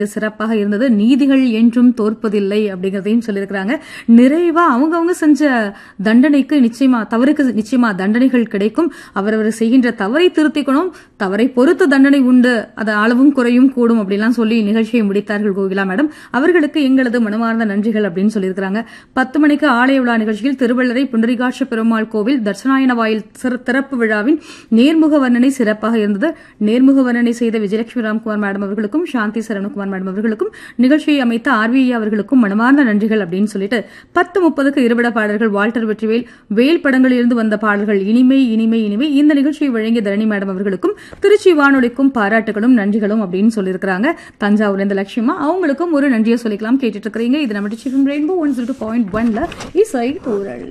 சிறப்பாக இருந்தது நீதிகள் என்றும் தோற்பதில்லை அப்படிங்கறதையும் சொல்லியிருக்கிறாங்க நிறைவா அவங்கவங்க செஞ்ச தண்டனைக்கு நிச்சயமா தவறுக்கு நிச்சயமா தண்டனைகள் கிடைக்கும் அவரவர் செய்கின்ற தவறை திருத்திக்கணும் தவறை பொறுத்து தண்டனை உண்டு அது அளவும் குறையும் கூடும் அப்படிலாம் சொல்லி நிகழ்ச்சியை முடித்தார்கள் கோகிலா மேடம் அவர்களுக்கு எங்களது மனமார்ந்த நன்றிகள் அப்படின்னு சொல்லியிருக்கிறாங்க பத்து மணிக்கு ஆலய விழா நிகழ்ச்சியில் திருவள்ளரை புண்டரிகாட்ச பெருமாள் கோவில் தட்சநாயன வாயில் சிற- திறப்பு விழாவின் நேர்முக வர்ணனை சிறப்பாக இருந்தது நேர்முக வர்ணனை செய்த விஜயலட்சுமி ராம்குமார் மேடம் அவர்களுக்கும் சாந்தி சரவணகுமார் மேடம் அவர்களுக்கும் நிகழ்ச்சியை அமைத்த ஆர்விஐ அவர்களுக்கும் மனமார்ந்த நன்றிகள் அப்படின்னு சொல்லிட்டு பத்து முப்பதுக்கு இருபட பாடல்கள் வால்டர் வெற்றிவேல் வேல் படங்களிலிருந்து வந்த பாடல்கள் இனிமை இனிமை இனிமை இந்த நிகழ்ச்சியை வழங்கிய தரணி மேடம் அவர்களுக்கும் திருச்சி வானொலிக்கும் பாராட்டுகளும் நன்றிகளும் அப்படின்னு சொல்லியிருக்கிறாங்க தஞ்சாவூர் இந்த லட்சுமா அவங்களுக்கும் ஒரு நன்றியை சொல்லிக்கலாம் கேட்டுட்டு இருக்கிறீங்க இது நம்ம Sivan rainbow one zero point ஒன்ல இசை தூரல்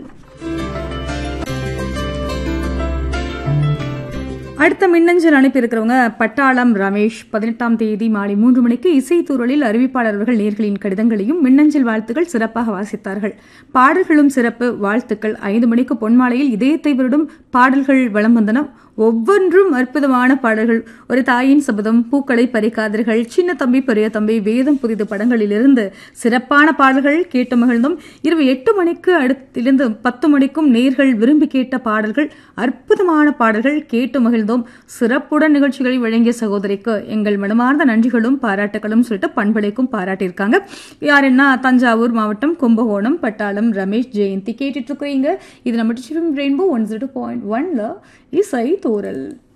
அடுத்த மின்னஞ்சல் அனுப்பியிருக்கிறவங்க பட்டாளம் ரமேஷ் பதினெட்டாம் தேதி மாலை மூன்று மணிக்கு இசைத்தூரலில் அறிவிப்பாளர்கள் நேர்களின் கடிதங்களையும் மின்னஞ்சல் வாழ்த்துக்கள் சிறப்பாக வாசித்தார்கள் பாடல்களும் சிறப்பு வாழ்த்துக்கள் ஐந்து மணிக்கு பொன்மாலையில் இதயத்தை வருடும் பாடல்கள் வலம் வந்தன ஒவ்வொன்றும் அற்புதமான பாடல்கள் ஒரு தாயின் சபதம் பூக்களை பறிக்காதீர்கள் சின்ன தம்பி பெரிய தம்பி வேதம் புதிது படங்களிலிருந்து சிறப்பான பாடல்கள் கேட்டு மகிழ்ந்தோம் இரவு எட்டு மணிக்கு அடுத்திலிருந்து பத்து மணிக்கும் நேர்கள் விரும்பி கேட்ட பாடல்கள் அற்புதமான பாடல்கள் கேட்டு மகிழ்ந்தோம் சிறப்புடன் நிகழ்ச்சிகளை வழங்கிய சகோதரிக்கு எங்கள் மனமார்ந்த நன்றிகளும் பாராட்டுகளும் சொல்லிட்டு பண்பலைக்கும் பாராட்டியிருக்காங்க யாருன்னா தஞ்சாவூர் மாவட்டம் கும்பகோணம் பட்டாளம் ரமேஷ் ஜெயந்தி கேட்டுட்டு இருக்கிறீங்க இது நம்ம ரெயின்போ ஒன் ஜீரோ பாயிண்ட் ஒன்ல இசை தோரல்